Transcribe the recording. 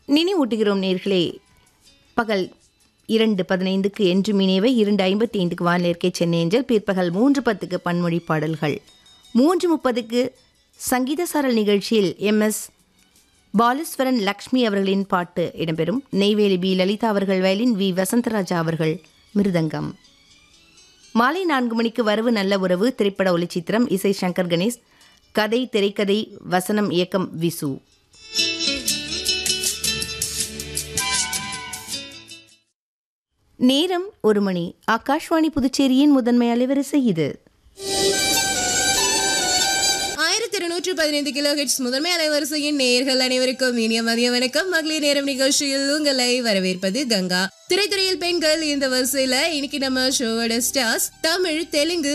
நினைவூட்டுகிறோம் நேர்களே பகல் இரண்டு பதினைந்துக்கு என்று மினேவை இரண்டு ஐம்பத்தி ஐந்துக்கு வானிலை சென்னை ஏஞ்சல் பிற்பகல் மூன்று பத்துக்கு பன்மொழி பாடல்கள் மூன்று முப்பதுக்கு சங்கீத சாரல் நிகழ்ச்சியில் எம்எஸ் பாலேஸ்வரன் லக்ஷ்மி அவர்களின் பாட்டு இடம்பெறும் நெய்வேலி பி லலிதா அவர்கள் வயலின் வி வசந்தராஜா அவர்கள் மிருதங்கம் மாலை நான்கு மணிக்கு வரவு நல்ல உறவு திரைப்பட ஒளிச்சித்திரம் இசை சங்கர் கணேஷ் கதை திரைக்கதை வசனம் இயக்கம் விசு நேரம் ஒரு மணி ஆகாஷ்வாணி புதுச்சேரியின் முதன்மை அலைவரிசை இது ஆயிரத்தி இருநூற்று பதினைந்து கிலோ ஹெட்ஸ் முதன்மை அலைவரிசையின் நேயர்கள் அனைவருக்கும் இனிய மதிய வணக்கம் மகளிர் நேரம் நிகழ்ச்சியில் உங்களை வரவேற்பது கங்கா திரைத்துறையில் பெண்கள் இந்த வரிசையில இன்னைக்கு நம்ம ஷோவோட ஸ்டார்ஸ் தமிழ் தெலுங்கு